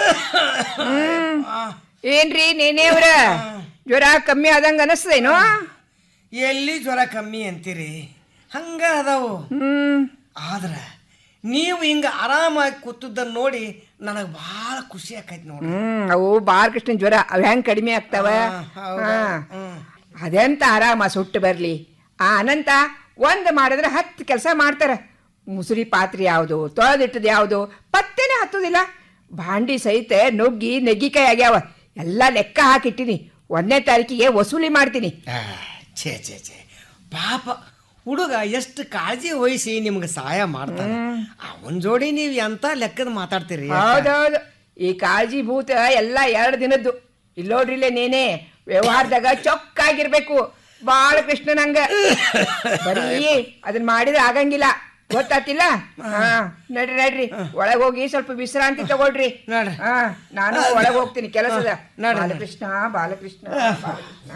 ಏನ್ರಿ ನೇನೇವ್ರ ಜ್ವರ ಕಮ್ಮಿ ಆದಂಗ ಅನಸ್ತದೇನೋ ಎಲ್ಲಿ ಜ್ವರ ಕಮ್ಮಿ ಅಂತೀರಿ ಹಂಗ ಅದಾವು ಹ್ಮ್ ಆದ್ರ ನೀವು ಹಿಂಗ ಆರಾಮಾಗಿ ಕೂತದ್ದನ್ನ ನೋಡಿ ನನಗೆ ಭಾಳ ಖುಷಿ ಆಕೈತಿ ನೋಡಿ ಹ್ಮ್ ಅವು ಬಾಲಕೃಷ್ಣನ್ ಜ್ವರ ಅವ್ ಹೆಂಗ್ ಕಡಿಮೆ ಆಗ್ತಾವ ಹೌದು. ಹಾ. ಹ್ಮ್. ಅದೆಂತ ಆರಾಮ ಸುಟ್ಟು ಬರ್ಲಿ ಆ ಅನಂತ ಒಂದ್ ಮಾಡಿದ್ರೆ ಹತ್ತು ಕೆಲಸ ಮಾಡ್ತಾರ ಮುಸುರಿ ಪಾತ್ರೆ ಯಾವುದು ತೊಳೆದಿಟ್ಟದ ಯಾವುದು ಪತ್ತೆನೇ ಹತ್ತುದಿಲ್ಲ ಭಾಂಡಿ ಸಹಿತ ನುಗ್ಗಿ ನೆಗ್ಗಿಕಾಯಿ ಆಗ್ಯಾವ ಎಲ್ಲ ಲೆಕ್ಕ ಹಾಕಿಟ್ಟಿನಿ ಒಂದನೇ ತಾರೀಕಿಗೆ ವಸೂಲಿ ಮಾಡ್ತೀನಿ ಆ, ಛೇ ಛೇ ಛೇ ಪಾಪ ಹುಡುಗ ಎಷ್ಟು ಕಾಳಜಿ ವಹಿಸಿ ನಿಮ್ಗೆ ಸಹಾಯ ಮಾಡ್ತಾನೆ ಅವನ ಜೋಡಿ ನೀವು ಎಂತ ಲೆಕ್ಕದ ಮಾತಾಡ್ತೀರಿ ಹೌದೌದು ಈ ಕಾಳಜಿ ಭೂತ ಎಲ್ಲ ಎರಡು ದಿನದ್ದು ಇಲ್ಲೋಡ್ರಿಲೆ ನೀನೇ ವ್ಯವಹಾರದಾಗ ಚೊಕ್ಕಾಗಿರ್ಬೇಕು ಬಾಳ ಕೃಷ್ಣನಂಗ ಬರೀ ಅದನ್ನ ಮಾಡಿದ್ರೆ ಆಗಂಗಿಲ್ಲ ಗೊತ್ತಾತಿಲ್ಲ ಹಾ ನಡ್ರಿ ನಡ್ರಿ ಒಳಗ್ ಹೋಗಿ ಸ್ವಲ್ಪ ವಿಶ್ರಾಂತಿ ತಗೊಳ್ರಿ ನಡ್ರಿ. ಹಾ ನಾನು ಒಳಗ್ ಹೋಗ್ತೀನಿ ಕೆಲಸದ ನಡ್ರಿ. ಬಾಲಕೃಷ್ಣ ಬಾಲಕೃಷ್ಣ ಬಾಲಕೃಷ್ಣ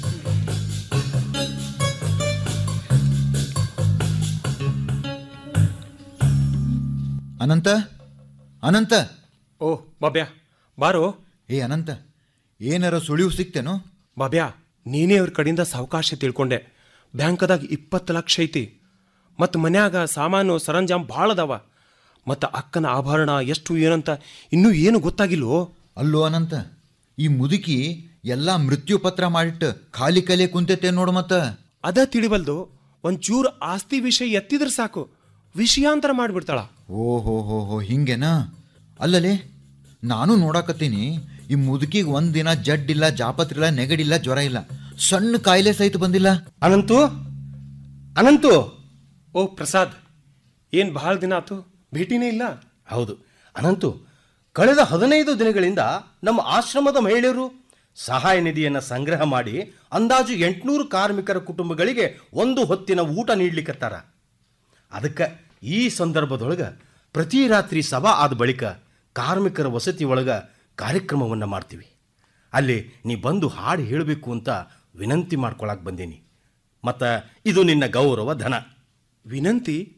ಅನಂತ ಅನಂತ ಓ ಬಾಬ್ಯಾ ಬಾರೋ ಏ ಅನಂತ ಏನಾರ ಸುಳಿವು ಸಿಕ್ತೇನೋ ಬಾಬ್ಯಾ ನೀನೇ ಅವ್ರ ಕಡೆಯಿಂದ ಸಾವಕಾಶ ತಿಳ್ಕೊಂಡೆ ಬ್ಯಾಂಕದಾಗ ಇಪ್ಪತ್ತು ಲಕ್ಷ ಐತಿ ಮತ್ತು ಮನ್ಯಾಗ ಸಾಮಾನು ಸರಂಜಾಮ್ ಭಾಳ ಅದಾವ ಮತ್ತು ಅಕ್ಕನ ಆಭರಣ ಎಷ್ಟು ಏನಂತ ಇನ್ನೂ ಏನು ಗೊತ್ತಾಗಿಲ್ವೋ ಅಲ್ಲೋ ಅನಂತ ಈ ಮುದುಕಿ ಎಲ್ಲಾ ಮೃತ್ಯು ಪತ್ರ ಮಾಡಿಟ್ಟು ಖಾಲಿ ಕಲೆ ಕುಂತೈತೆ ನೋಡು ಮತ್ತ ಅದ ತಿಳಿವಲ್ದು ಒಂಚೂರು ಆಸ್ತಿ ವಿಷಯ ಎತ್ತಿದ್ರೆ ಸಾಕು ವಿಷಯಾಂತರ ಮಾಡಿಬಿಡ್ತಾಳ ಓಹೋ ಹೋ ಹೋ ಹಿಂಗೇನಾ ಅಲ್ಲಲೇ ನಾನು ನೋಡಾಕತ್ತೀನಿ ಈ ಮುದುಕಿಗೆ ಒಂದಿನ ಜಡ್ಡಿಲ್ಲ ಜಾಪತ್ರಿಲ್ಲ ನೆಗಡಿಲ್ಲ ಜ್ವರ ಇಲ್ಲ ಸಣ್ಣ ಕಾಯಿಲೆ ಸಹಿತ ಬಂದಿಲ್ಲ ಅನಂತು ಅನಂತು ಓ ಪ್ರಸಾದ್ ಏನು ಭಾಳ ದಿನ ಆತು ಭೇಟಿನೇ ಇಲ್ಲ ಹೌದು ಅನಂತು ಕಳೆದ ಹದಿನೈದು ದಿನಗಳಿಂದ ನಮ್ಮ ಆಶ್ರಮದ ಮಹಿಳೆಯರು ಸಹಾಯ ನಿಧಿಯನ್ನು ಸಂಗ್ರಹ ಮಾಡಿ ಅಂದಾಜು ಎಂಟುನೂರು ಕಾರ್ಮಿಕರ ಕುಟುಂಬಗಳಿಗೆ ಒಂದು ಹೊತ್ತಿನ ಊಟ ನೀಡ್ಲಿಕ್ಕತ್ತಾರ ಅದಕ್ಕೆ ಈ ಸಂದರ್ಭದೊಳಗೆ ಪ್ರತಿ ರಾತ್ರಿ ಸಭಾ ಆದ ಬಳಿಕ ಕಾರ್ಮಿಕರ ವಸತಿ ಒಳಗೆ ಕಾರ್ಯಕ್ರಮವನ್ನು ಮಾಡ್ತೀವಿ ಅಲ್ಲಿ ನೀ ಬಂದು ಹಾಡು ಹೇಳಬೇಕು ಅಂತ ವಿನಂತಿ ಮಾಡ್ಕೊಳಕ್ಕೆ ಬಂದೀನಿ ಮತ್ತು ಇದು ನಿನ್ನ ಗೌರವ ಧನ ವಿನಂತಿ